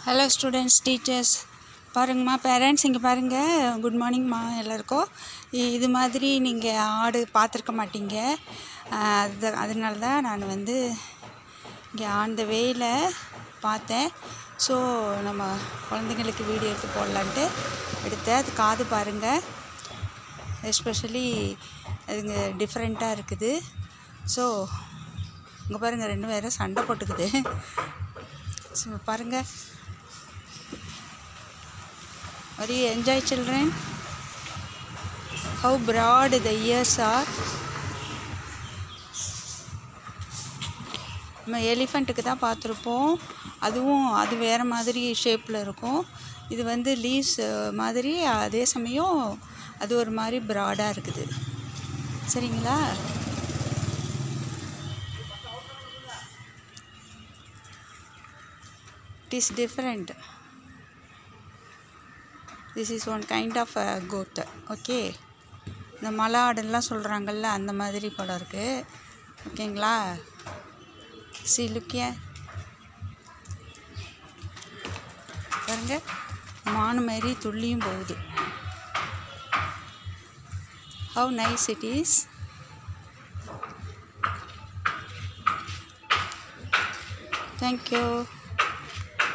hello students teachers பாருங்கம்மா parents இங்கே பாருங்கள் குட் மார்னிங்மா எல்லாருக்கும் இ- இது மாதிரி நீங்கள் ஆடு பார்த்துருக்க மாட்டீங்க ஆஹ் அது அதனால தான் நான் வந்து இங்கே ஆன் த வேயில் பார்த்தேன் ஸோ நம்ம குழந்தைங்களுக்கு வீடியோ எடுத்து போடலான்ட்டு எடுத்தேன் அது காது பாருங்கள் எஸ்பெஷலி அதுங்க டிஃப்ரெண்ட்டாக இருக்குது ஸோ இங்கே பாருங்கள் ரெண்டு பேரும் சண்டை போட்டுக்குது ஸோ பாருங்கள் very enjoy children how broad the ears are நம்ம எலிஃபண்ட்டுக்கு தான் பார்த்துருப்போம் அதுவும் அது வேறு மாதிரி ஷேப்பில் இருக்கும் இது வந்து லீவ்ஸ் மாதிரி அதே சமயம் அது ஒரு மாதிரி ப்ராடாக இருக்குது சரிங்களா it is different this is one kind of goat okay இந்த மலை ஆடுலாம் சொல்கிறாங்கல்ல அந்த மாதிரி படம் இருக்குது ஓகேங்களா சி லுக்கிய பாருங்க மானு மாதிரி துள்ளியும் போகுது how nice it is thank you